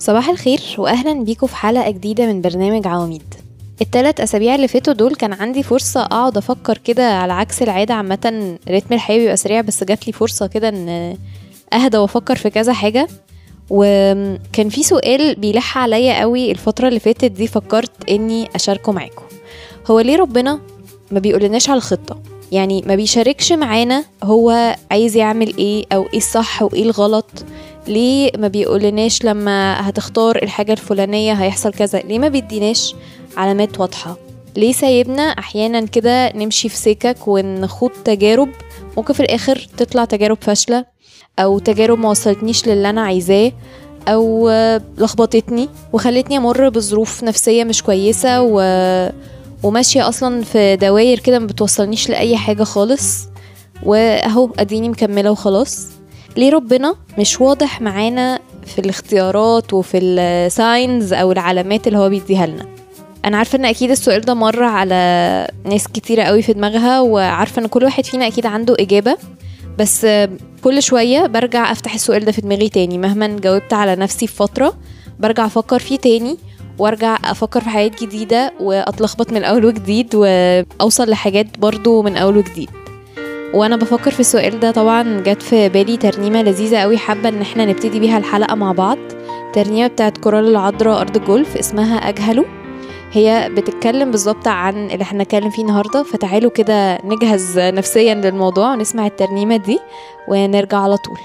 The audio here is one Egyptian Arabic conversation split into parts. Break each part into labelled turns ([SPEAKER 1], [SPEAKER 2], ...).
[SPEAKER 1] صباح الخير واهلا بيكم في حلقه جديده من برنامج عواميد التلات اسابيع اللي فاتوا دول كان عندي فرصه اقعد افكر كده على عكس العاده عامه رتم الحياه بيبقى سريع بس جات لي فرصه كده ان اهدى وافكر في كذا حاجه وكان في سؤال بيلح عليا قوي الفتره اللي فاتت دي فكرت اني اشاركه معاكم هو ليه ربنا ما بيقولناش على الخطه يعني ما بيشاركش معانا هو عايز يعمل ايه او ايه الصح وايه الغلط ليه ما بيقولناش لما هتختار الحاجة الفلانية هيحصل كذا ليه ما بيديناش علامات واضحة ليه سايبنا احيانا كده نمشي في سكك ونخوض تجارب ممكن في الاخر تطلع تجارب فاشلة او تجارب ما وصلتنيش للي انا عايزاه او لخبطتني وخلتني امر بظروف نفسية مش كويسة و... وماشية اصلا في دواير كده ما بتوصلنيش لاي حاجة خالص واهو اديني مكملة وخلاص ليه ربنا مش واضح معانا في الاختيارات وفي الساينز او العلامات اللي هو بيديها لنا انا عارفه ان اكيد السؤال ده مر على ناس كتيره قوي في دماغها وعارفه ان كل واحد فينا اكيد عنده اجابه بس كل شويه برجع افتح السؤال ده في دماغي تاني مهما جاوبت على نفسي في فتره برجع افكر فيه تاني وارجع افكر في حاجات جديده واتلخبط من اول وجديد واوصل لحاجات برضو من اول وجديد وانا بفكر في السؤال ده طبعا جت في بالي ترنيمه لذيذه قوي حابه ان احنا نبتدي بيها الحلقه مع بعض ترنيمه بتاعت كورال العذراء ارض الجولف اسمها اجهله هي بتتكلم بالظبط عن اللي احنا نتكلم فيه النهارده فتعالوا كده نجهز نفسيا للموضوع ونسمع الترنيمه دي ونرجع على طول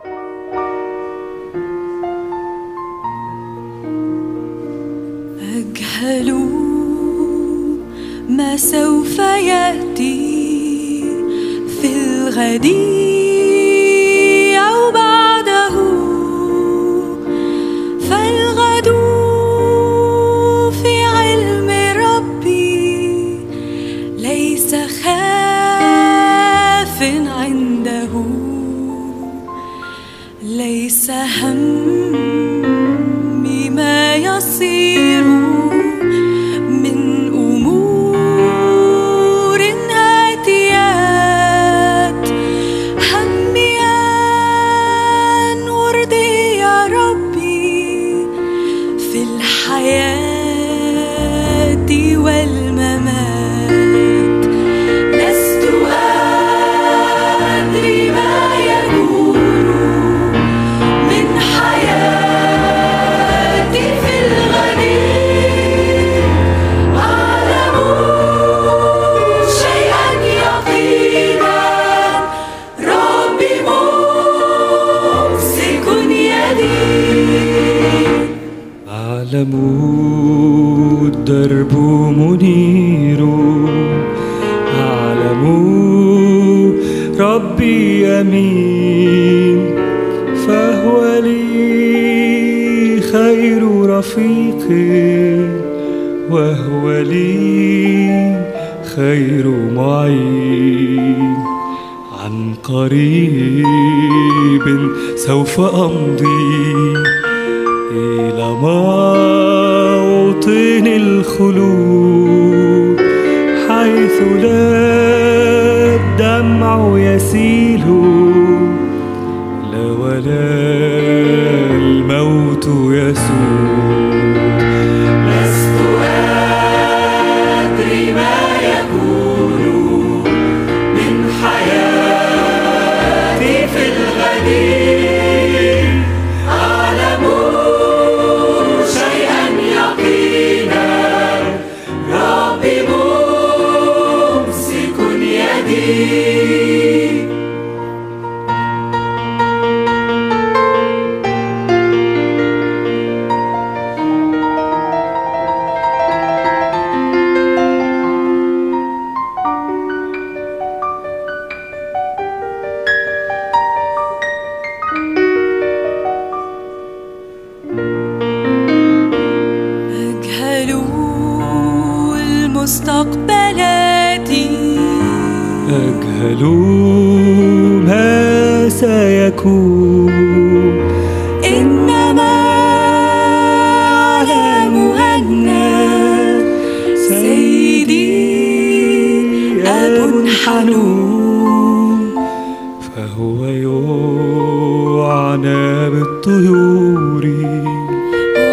[SPEAKER 2] أجهل ما سوف يأتي في الغد أو بعده فالغد في علم ربي ليس خاف عنده ليس همي ما يصير من أمور هاتيات همي أن أرضي يا ربي في الحياة والممات لست أدري ما يكون من حياتي في الغد أعلم شيئا يقينا ربي ممسك يدي
[SPEAKER 3] أعلم الدرب منير أعلم ربي يمين فهو لي خير رفيق وهو لي خير معين عن قريب سوف أمضي إلى موطن الخلود حيث لا الدمع يسيل لا ولا الموت يسود
[SPEAKER 2] لست أدري ما يكون من حياتي في الغد أعلم شيئا يقينا ربي ممسك يدي أجهل المستقبلات
[SPEAKER 3] أجهل ما سيكون
[SPEAKER 2] إنما أعلم أن سيدي أب حنون
[SPEAKER 3] فهو يعنى بالطيور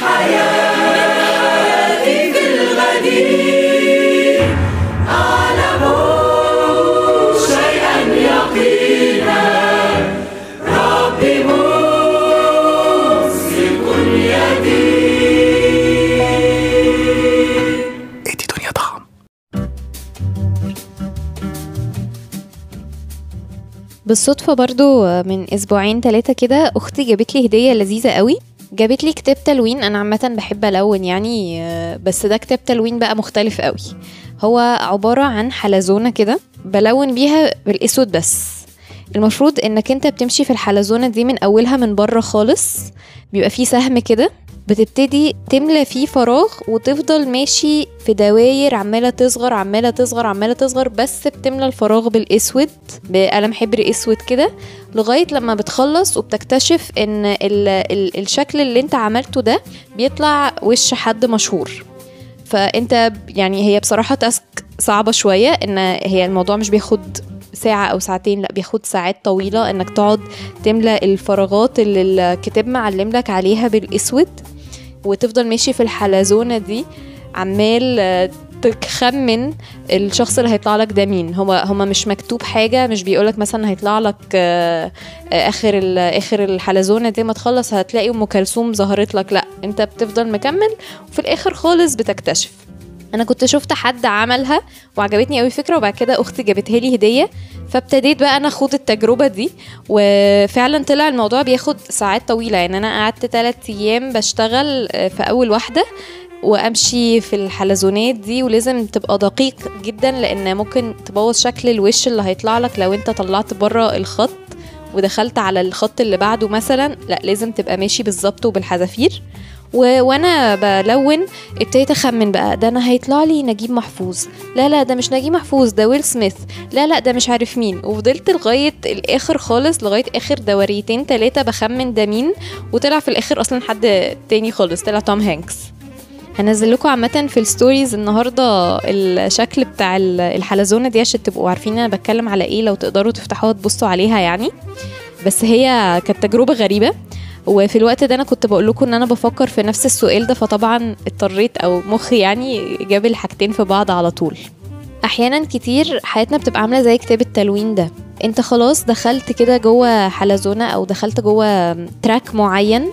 [SPEAKER 2] حياتي في الغدير أعلم شيئا يقينا ربي ممسك يدي
[SPEAKER 3] ادي دنيا طعم
[SPEAKER 1] بالصدفة برضو من أسبوعين تلاتة كده أختي جابت لي هدية لذيذة قوي جابت لي كتاب تلوين أنا عامة بحب ألون يعني آه، بس ده كتاب تلوين بقى مختلف قوي هو عبارة عن حلزونة كده بلون بيها بالأسود بس المفروض انك انت بتمشي في الحلزونة دي من اولها من بره خالص بيبقى فيه سهم كده بتبتدي تملى فيه فراغ وتفضل ماشي في دواير عمالة تصغر عمالة تصغر عمالة تصغر بس بتملى الفراغ بالاسود بقلم حبر اسود كده لغاية لما بتخلص وبتكتشف ان ال ال الشكل اللي انت عملته ده بيطلع وش حد مشهور فانت يعني هي بصراحة تاسك صعبة شوية ان هي الموضوع مش بياخد ساعة أو ساعتين لا بياخد ساعات طويلة إنك تقعد تملى الفراغات اللي الكتاب معلم لك عليها بالأسود وتفضل ماشي في الحلزونة دي عمال آه، تخمن الشخص اللي هيطلع لك ده مين هو هما مش مكتوب حاجة مش بيقولك مثلا هيطلع لك آه، آه، آخر ال- آخر الحلزونة دي ما تخلص هتلاقي أم كلثوم ظهرت لك لا أنت بتفضل مكمل وفي الآخر خالص بتكتشف انا كنت شفت حد عملها وعجبتني قوي فكره وبعد كده اختي جابتها لي هديه فابتديت بقى انا اخوض التجربه دي وفعلا طلع الموضوع بياخد ساعات طويله يعني انا قعدت 3 ايام بشتغل آه، في اول واحده وامشي في الحلزونات دي ولازم تبقى دقيق جدا لان ممكن تبوظ شكل الوش اللي هيطلع لك لو انت طلعت بره الخط ودخلت على الخط اللي بعده مثلا لا لازم تبقى ماشي بالظبط وبالحذافير و... وانا بلون ابتديت اخمن بقى ده انا هيطلع لي نجيب محفوظ لا لا ده مش نجيب محفوظ ده ويل سميث لا لا ده مش عارف مين وفضلت لغايه الاخر خالص لغايه اخر دوريتين تلاتة بخمن ده مين وطلع في الاخر اصلا حد تاني خالص طلع توم هانكس هنزل لكم عامة في الستوريز النهاردة الشكل بتاع ال- الحلزونة دي عشان تبقوا عارفين انا بتكلم على ايه لو تقدروا تفتحوها تبصوا عليها يعني بس هي كانت تجربة غريبة وفي الوقت ده انا كنت بقول لكم ان انا بفكر في نفس السؤال ده فطبعا اضطريت او مخي يعني جاب الحاجتين في بعض على طول احيانا كتير حياتنا بتبقى عامله زي كتاب التلوين ده انت خلاص دخلت كده جوه حلزونه او دخلت جوه تراك معين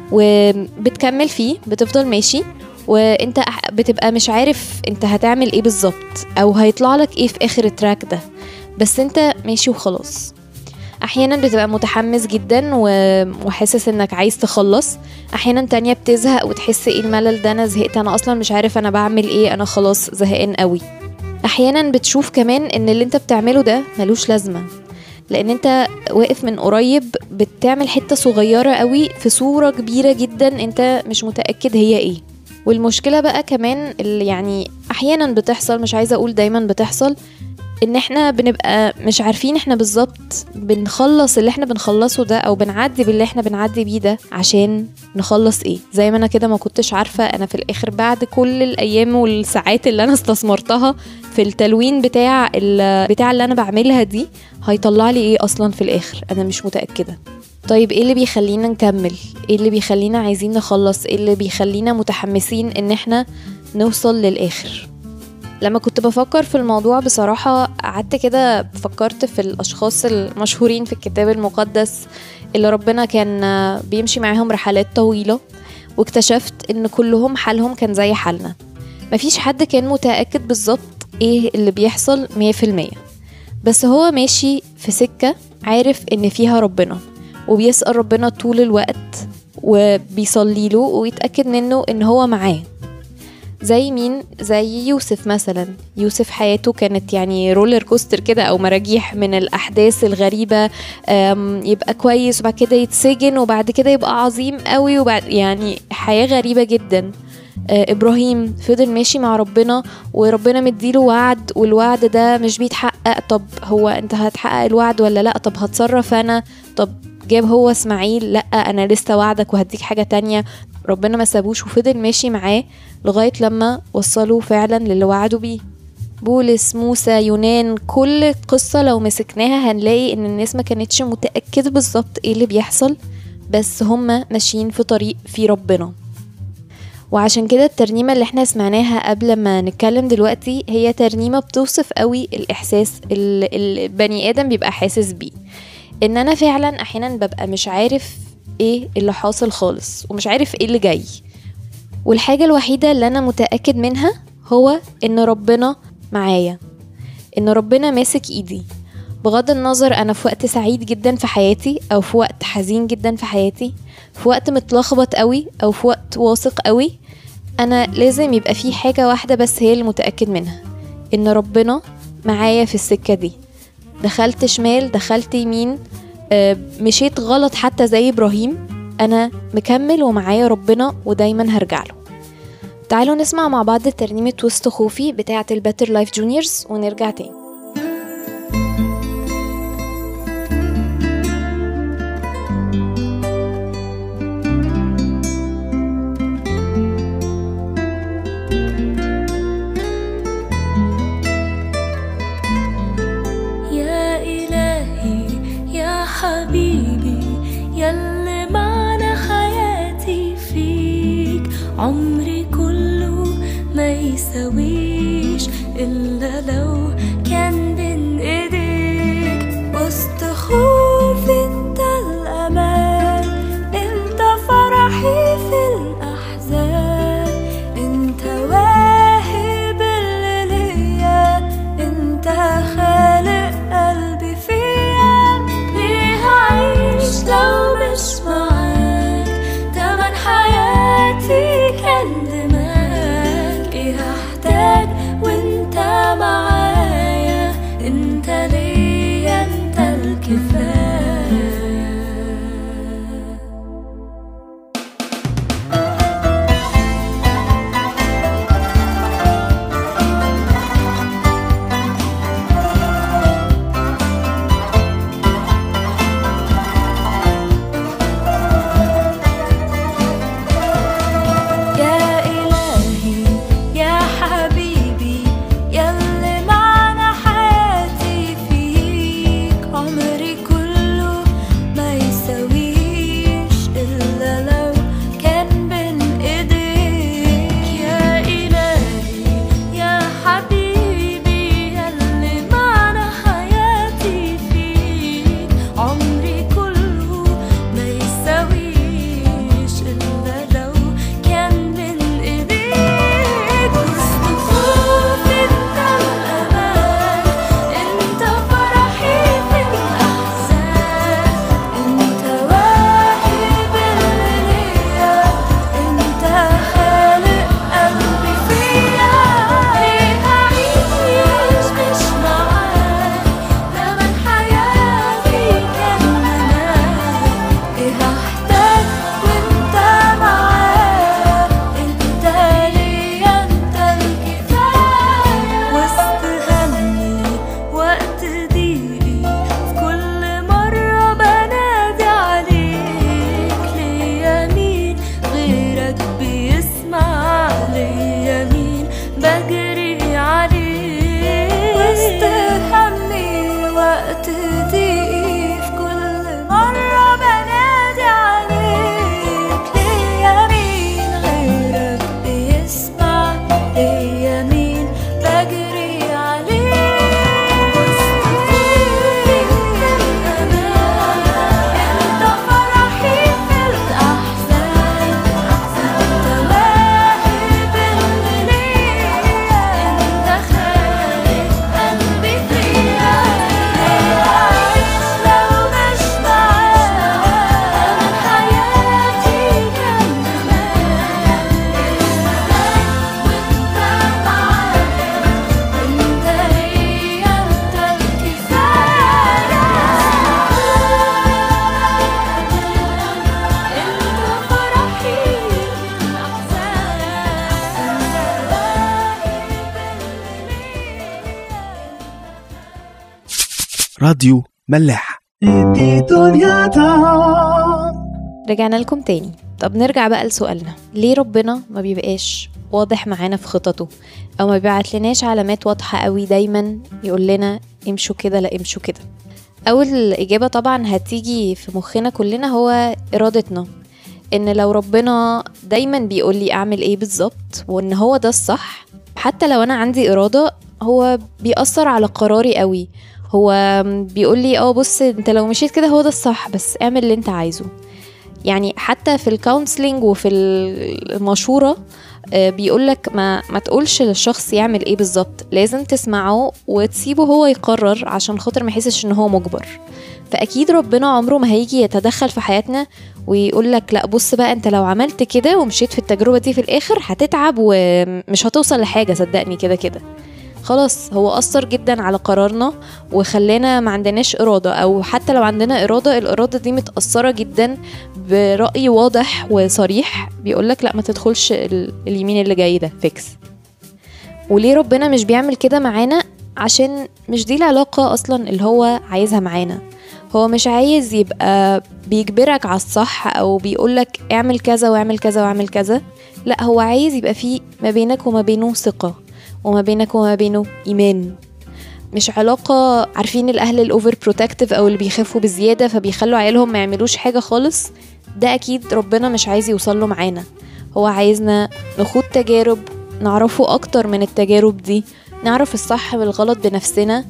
[SPEAKER 1] وبتكمل فيه بتفضل ماشي وانت أح- بتبقى مش عارف انت هتعمل ايه بالظبط او هيطلع لك ايه في اخر التراك ده بس انت ماشي وخلاص احيانا بتبقى متحمس جدا و- وحاسس انك عايز تخلص احيانا تانية بتزهق وتحس ايه الملل ده انا زهقت انا اصلا مش عارف انا بعمل ايه انا خلاص زهقان قوي احيانا بتشوف كمان ان اللي انت بتعمله ده ملوش لازمه لان انت واقف من قريب بتعمل حته صغيره قوي في صوره كبيره جدا انت مش متاكد هي ايه والمشكله بقى كمان اللي يعني احيانا بتحصل مش عايزه اقول دايما بتحصل ان احنا بنبقى مش عارفين احنا بالظبط بنخلص اللي احنا بنخلصه ده او بنعدي باللي احنا بنعدي بيه ده عشان نخلص ايه زي ما انا كده ما كنتش عارفه انا في الاخر بعد كل الايام والساعات اللي انا استثمرتها في التلوين بتاع ال- بتاع اللي انا بعملها دي هيطلع لي ايه اصلا في الاخر انا مش متاكده طيب ايه اللي بيخلينا نكمل ايه اللي بيخلينا عايزين نخلص ايه اللي بيخلينا متحمسين ان احنا نوصل للاخر لما كنت بفكر في الموضوع بصراحة قعدت كده فكرت في الأشخاص المشهورين في الكتاب المقدس اللي ربنا كان بيمشي معاهم رحلات طويلة واكتشفت إن كلهم حالهم كان زي حالنا مفيش حد كان متأكد بالظبط إيه اللي بيحصل مية في المية بس هو ماشي في سكة عارف إن فيها ربنا وبيسأل ربنا طول الوقت وبيصلي له ويتأكد منه إن هو معاه زي مين زي يوسف مثلا يوسف حياته كانت يعني رولر كوستر كده او مراجيح من الاحداث الغريبه أم، يبقى كويس وبعد كده يتسجن وبعد كده يبقى عظيم قوي وبعد يعني حياه غريبه جدا آه، ابراهيم فضل ماشي مع ربنا وربنا مديله وعد والوعد ده مش بيتحقق طب هو انت هتحقق الوعد ولا لا طب هتصرف انا طب جاب هو اسماعيل لا انا لسه وعدك وهديك حاجه تانية ربنا ما سابوش وفضل ماشي معاه لغايه لما وصلوا فعلا للي وعدوا بيه بولس موسى يونان كل قصة لو مسكناها هنلاقي ان الناس ما كانتش متأكدة بالظبط ايه اللي بيحصل بس هما ماشيين في طريق في ربنا وعشان كده الترنيمة اللي احنا سمعناها قبل ما نتكلم دلوقتي هي ترنيمة بتوصف قوي الإحساس اللي البني آدم بيبقى حاسس بيه إن أنا فعلا أحيانا ببقى مش عارف إيه اللي حاصل خالص ومش عارف إيه اللي جاي والحاجة الوحيدة اللي أنا متأكد منها هو إن ربنا معايا إن ربنا ماسك إيدي بغض النظر أنا في وقت سعيد جدا في حياتي أو في وقت حزين جدا في حياتي في وقت متلخبط قوي أو في وقت واثق قوي أنا لازم يبقى في حاجة واحدة بس هي اللي متأكد منها إن ربنا معايا في السكة دي دخلت شمال دخلت يمين آه، مشيت غلط حتى زي إبراهيم أنا مكمل ومعايا ربنا ودايما هرجع له تعالوا نسمع مع بعض ترنيمة وسط خوفي بتاعة الباتر لايف جونيورز ونرجع تاني
[SPEAKER 4] يا إلهي يا حبيبي يلي معنى حياتي فيك عمري كله ما يساويش إلا لو كان بين إيديك وسط خوفي انت الأمان انت فرحي في الأحزان انت واهب اللي ليا انت خالق قلبي فيا ليه هعيش لو مش معاك تمن حياتي كان دماغ ايه هحتاج وانت معايا انت ليا انت الكفايه يا إلهي يا حبيبي يلي معنى حياتي فيك عمري كله ما يساويش إلا لو كان بين إيديك يا إلهي يا حبيبي يلي معنى حياتي فيك عمري كله ما يساويش إلا لو كان من إيديك وسط خوفي انت الأمان انت فرحي في الأحزان انت واهب اللي ليا انت خالق قلبي فيا ليه هعيش مش معاك تمن حياتي كان مناك ايه هحتاج وانت معايا انت ليا انت الكفايه وسط همي وقت ضيقي في كل مره بنادي عليك ليا مين غيرك بيسمع ليا مين بجري عليك وسط همي وقت ضيقي في كل مرة بنادي عليك ليا مين غيرك بيسمع ليا مين بجري عليك وسط خوفي انت فرحي في الأحزان انت واهب اللي ليا انت خالق قلبي فيا ليه أعيش لو مش معاك أمل حياتي كان زمان وانت معايا انت ليا انت الكفاية انت فرحي في الأحزان انت
[SPEAKER 3] راديو ملاح
[SPEAKER 1] رجعنا لكم تاني طب نرجع بقى لسؤالنا ليه ربنا ما بيبقاش واضح معانا في خططه او ما بيبعت لناش علامات واضحة قوي دايما يقول لنا امشوا كده لا امشوا كده اول اجابة طبعا هتيجي في مخنا كلنا هو ارادتنا ان لو ربنا دايما بيقول لي اعمل ايه بالظبط وان هو ده الصح حتى لو انا عندي اراده هو بيأثر على قراري قوي هو بيقول لي اه بص انت لو مشيت كده هو ده الصح بس اعمل اللي انت عايزه يعني حتى في الكونسلنج وفي المشوره بيقول لك ما ما تقولش للشخص يعمل ايه بالظبط لازم تسمعه وتسيبه هو يقرر عشان خاطر ما يحسش ان هو مجبر فاكيد ربنا عمره ما هيجي يتدخل في حياتنا ويقول لك لا بص بقى انت لو عملت كده ومشيت في التجربه دي في الاخر هتتعب ومش هتوصل لحاجه صدقني كده كده خلاص هو أثر جدا على قرارنا وخلانا ما عندناش إرادة أو حتى لو عندنا إرادة الإرادة دي متأثرة جدا برأي واضح وصريح بيقولك لا ما تدخلش ال- اليمين اللي جاي ده فيكس وليه ربنا مش بيعمل كده معانا عشان مش دي العلاقة أصلا اللي هو عايزها معانا هو مش عايز يبقى بيجبرك على الصح أو بيقولك اعمل كذا واعمل كذا واعمل كذا لا هو عايز يبقى فيه ما بينك وما بينه ثقة وما بينك وما بينه إيمان مش علاقة عارفين الأهل الأوفر بروتكتيف أو اللي بيخافوا بزيادة فبيخلوا عيالهم ما يعملوش حاجة خالص ده أكيد ربنا مش عايز يوصله معانا هو عايزنا نخوض تجارب نعرفه أكتر من التجارب دي نعرف الصح والغلط بنفسنا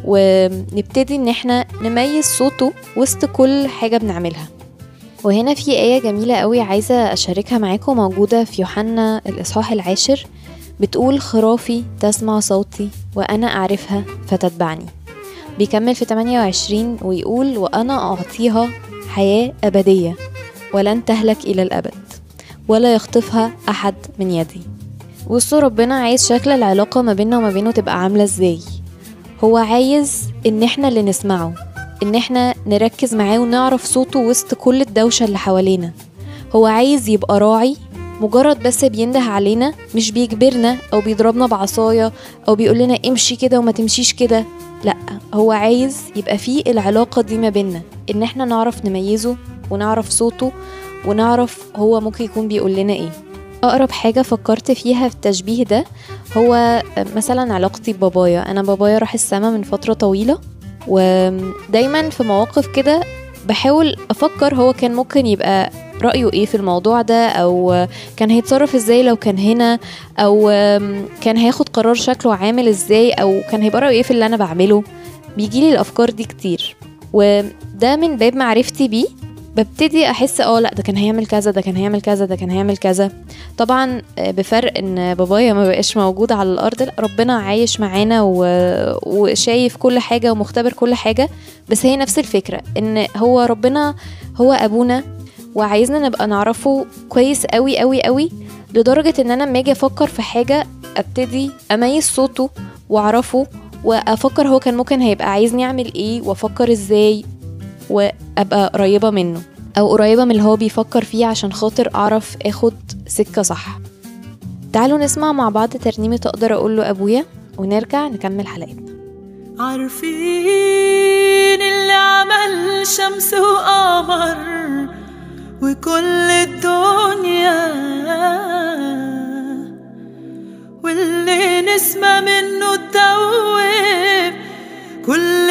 [SPEAKER 1] ونبتدي إن احنا نميز صوته وسط كل حاجة بنعملها وهنا في آية جميلة قوي عايزة أشاركها معاكم موجودة في يوحنا الإصحاح العاشر بتقول خرافي تسمع صوتي وأنا أعرفها فتتبعني بيكمل في 28 ويقول وأنا أعطيها حياة أبدية ولن تهلك إلى الأبد ولا يخطفها أحد من يدي بصوا ربنا عايز شكل العلاقة ما بيننا وما بينه تبقى عاملة ازاي هو عايز ان احنا اللي نسمعه ان احنا نركز معاه ونعرف صوته وسط كل الدوشة اللي حوالينا هو عايز يبقى راعي مجرد بس بينده علينا مش بيجبرنا او بيضربنا بعصاية او بيقول لنا امشي كده وما تمشيش كده لا هو عايز يبقى فيه العلاقة دي ما بيننا ان احنا نعرف نميزه ونعرف صوته ونعرف هو ممكن يكون بيقول لنا ايه اقرب حاجه فكرت فيها في التشبيه ده هو مثلا علاقتي ببابايا انا بابايا راح السما من فتره طويله ودايما في مواقف كده بحاول افكر هو كان ممكن يبقى رايه ايه في الموضوع ده او كان هيتصرف ازاي لو كان هنا او كان هياخد قرار شكله عامل ازاي او كان هيبقى رايه ايه في اللي انا بعمله بيجيلي الافكار دي كتير وده من باب معرفتي بيه ببتدي احس اه لا ده كان هيعمل كذا ده كان هيعمل كذا ده كان هيعمل كذا طبعا بفرق ان بابايا ما بقاش موجود على الارض لا ربنا عايش معانا و... وشايف كل حاجه ومختبر كل حاجه بس هي نفس الفكره ان هو ربنا هو ابونا وعايزنا نبقى نعرفه كويس قوي قوي قوي لدرجه ان انا لما اجي افكر في حاجه ابتدي اميز صوته واعرفه وافكر هو كان ممكن هيبقى عايزني اعمل ايه وافكر ازاي وابقى قريبه منه او قريبه من اللي هو بيفكر فيه عشان خاطر اعرف اخد سكه صح تعالوا نسمع مع بعض ترنيمه اقدر اقول له ابويا ونرجع نكمل حلقتنا
[SPEAKER 4] عارفين اللي عمل شمس وقمر وكل الدنيا واللي نسمة منه تدوب كل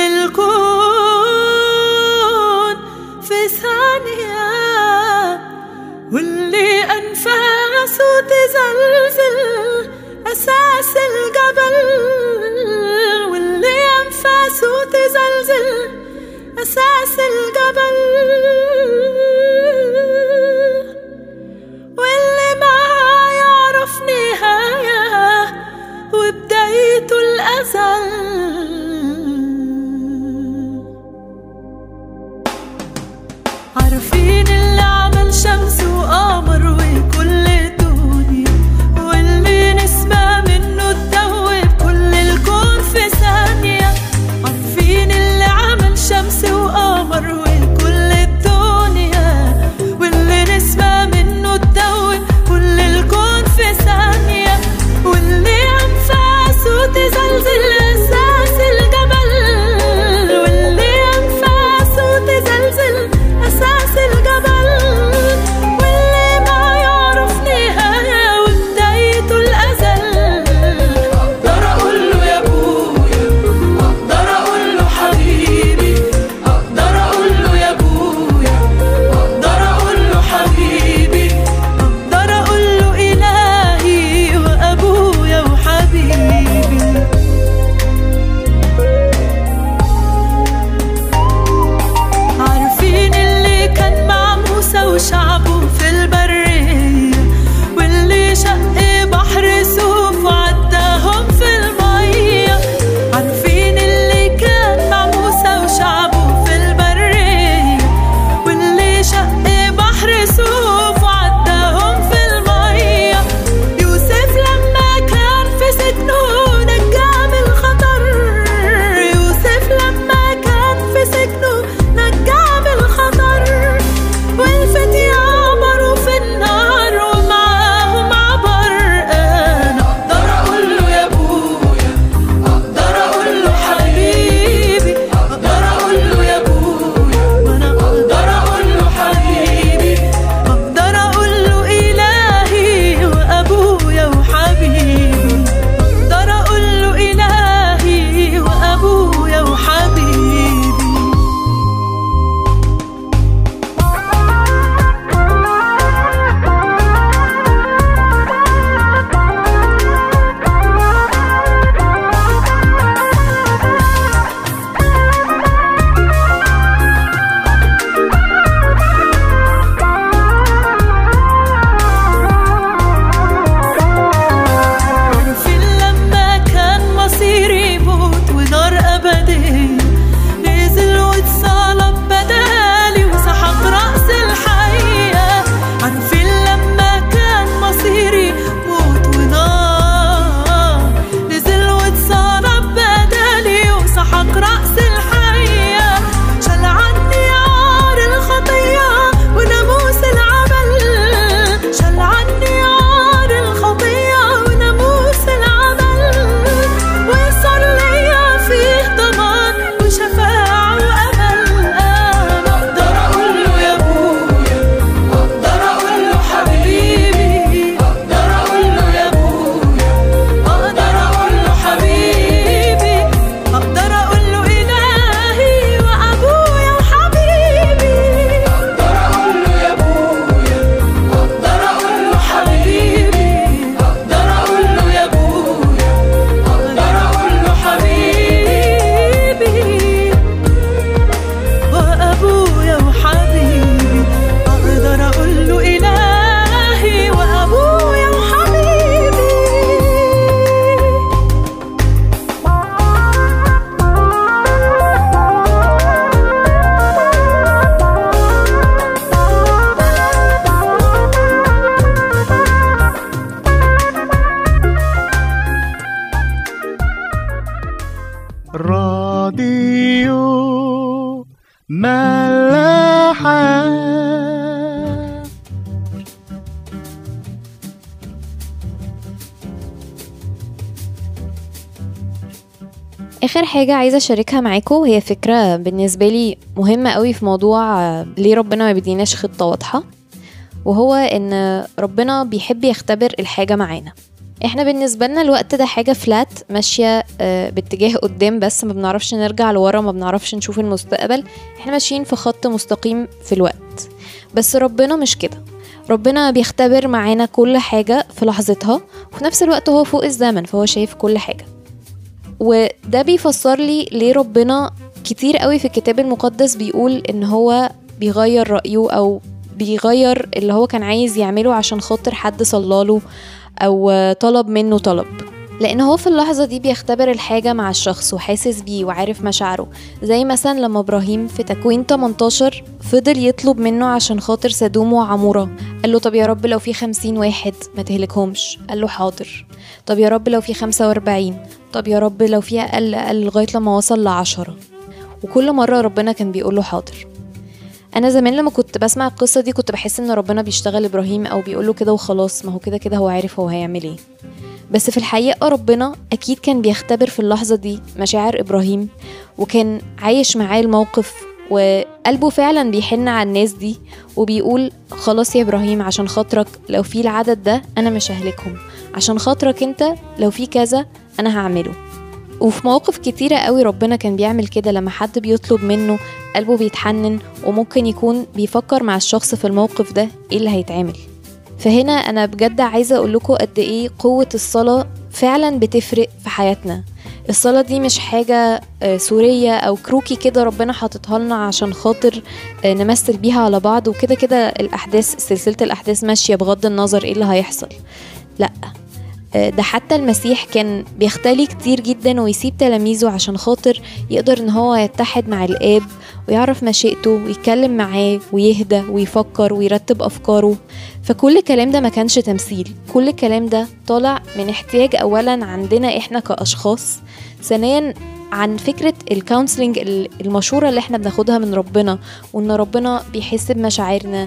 [SPEAKER 4] الكون في ثانية واللي أنفاسه تزلزل أساس الجبل واللي أنفاسه تزلزل أساس الجبل واللي ما يعرف نهاية وبدايته الأزل عارفين اللي عمل شمس وقمر وكل الدنيا واللي نسمع منه تدوب كل الكون في ثانية عارفين اللي عمل شمس وقمر وكل الدنيا واللي نسمع منه تدوب كل الكون في ثانية واللي أنفاسه تزلزل أساس
[SPEAKER 3] ملاحة
[SPEAKER 1] اخر حاجه عايزه اشاركها معاكم هي فكره بالنسبه لي مهمه قوي في موضوع آه، ليه ربنا ما بيديناش خطه واضحه وهو ان ربنا بيحب يختبر الحاجه معانا احنا بالنسبه لنا الوقت ده حاجه فلات ماشيه آه، باتجاه قدام بس ما بنعرفش نرجع لورا ما بنعرفش نشوف المستقبل احنا ماشيين في خط مستقيم في الوقت بس ربنا مش كده ربنا بيختبر معانا كل حاجة في لحظتها وفي نفس الوقت هو فوق الزمن فهو شايف كل حاجة وده بيفسر لي ليه ربنا كتير قوي في الكتاب المقدس بيقول ان هو بيغير رأيه او بيغير اللي هو كان عايز يعمله عشان خاطر حد صلاله او طلب منه طلب لان هو في اللحظة دي بيختبر الحاجة مع الشخص وحاسس بيه وعارف مشاعره زي مثلا لما ابراهيم في تكوين 18 فضل يطلب منه عشان خاطر سدوم وعمورة قال له طب يا رب لو في خمسين واحد ما تهلكهمش قال له حاضر طب يا رب لو في خمسة واربعين طب يا رب لو في أقل أقل لغاية لما وصل لعشرة وكل مرة ربنا كان بيقول له حاضر أنا زمان لما كنت بسمع القصة دي كنت بحس إن ربنا بيشتغل إبراهيم أو بيقول له كده وخلاص ما هو كده كده هو عارف هو هيعمل إيه بس في الحقيقة ربنا أكيد كان بيختبر في اللحظة دي مشاعر إبراهيم وكان عايش معاه الموقف وقلبه فعلا بيحن على الناس دي وبيقول خلاص يا إبراهيم عشان خاطرك لو في العدد ده أنا مش ههلكهم عشان خاطرك أنت لو في كذا أنا هعمله وفي مواقف كتيرة قوي ربنا كان بيعمل كده لما حد بيطلب منه قلبه بيتحنن وممكن يكون بيفكر مع الشخص في الموقف ده ايه اللي هيتعمل فهنا انا بجد عايزة اقول لكم قد ايه قوة الصلاة فعلا بتفرق في حياتنا الصلاة دي مش حاجة آه، سورية أو كروكي كده ربنا حاططها لنا عشان خاطر آه، نمثل بيها على بعض وكده كده الأحداث سلسلة الأحداث ماشية بغض النظر ايه اللي هيحصل لأ آه، ده حتى المسيح كان بيختلي كتير جدا ويسيب تلاميذه عشان خاطر يقدر ان هو يتحد مع الاب ويعرف مشيئته ويتكلم معاه ويهدى ويفكر ويرتب افكاره فكل الكلام ده ما كانش تمثيل كل الكلام ده طالع من احتياج اولا عندنا احنا كاشخاص ثانيا عن فكرة الكونسلنج المشورة اللي احنا بناخدها من ربنا وان ربنا بيحس بمشاعرنا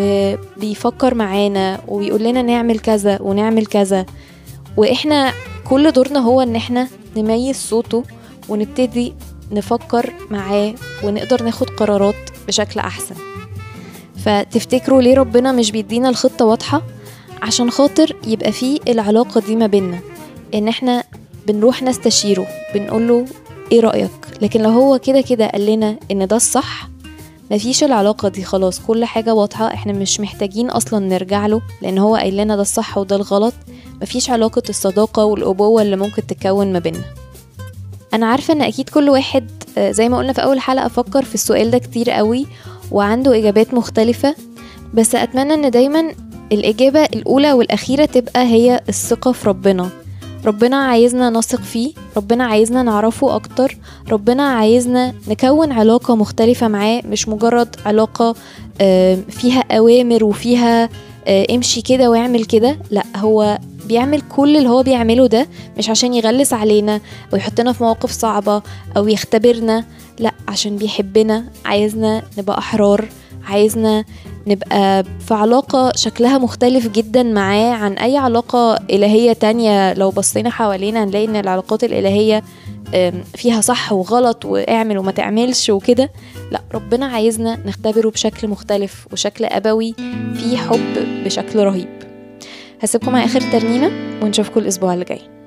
[SPEAKER 1] وبيفكر معانا وبيقول لنا نعمل كذا ونعمل كذا واحنا كل دورنا هو ان احنا نميز صوته ونبتدي نفكر معاه ونقدر ناخد قرارات بشكل احسن فتفتكروا ليه ربنا مش بيدينا الخطة واضحة عشان خاطر يبقى فيه العلاقة دي ما بينا ان احنا بنروح نستشيره بنقوله ايه رأيك لكن لو هو كده كده قال لنا ان ده الصح مفيش العلاقة دي خلاص كل حاجة واضحة احنا مش محتاجين اصلا نرجع له لان هو قايل لنا ده الصح وده الغلط مفيش علاقة الصداقة والأبوة اللي ممكن تتكون ما بينا أنا عارفة إن أكيد كل واحد آه، زي ما قلنا في أول حلقة فكر في السؤال ده كتير قوي وعنده إجابات مختلفة بس أتمنى إن دايما الإجابة الأولى والأخيرة تبقى هي الثقة في ربنا ربنا عايزنا نثق فيه ربنا عايزنا نعرفه أكتر ربنا عايزنا نكون علاقة مختلفة معاه مش مجرد علاقة آه، فيها أوامر وفيها آه، امشي كده واعمل كده لا هو بيعمل كل اللي هو بيعمله ده مش عشان يغلس علينا او يحطنا في مواقف صعبة او يختبرنا لا عشان بيحبنا عايزنا نبقى احرار عايزنا نبقى في علاقة شكلها مختلف جدا معاه عن أي علاقة إلهية تانية لو بصينا حوالينا هنلاقي إن العلاقات الإلهية آم، فيها صح وغلط واعمل وما تعملش وكده لا ربنا عايزنا نختبره بشكل مختلف وشكل أبوي فيه حب بشكل رهيب هسيبكم مع آخر ترنيمة ونشوفكم الأسبوع اللي جاي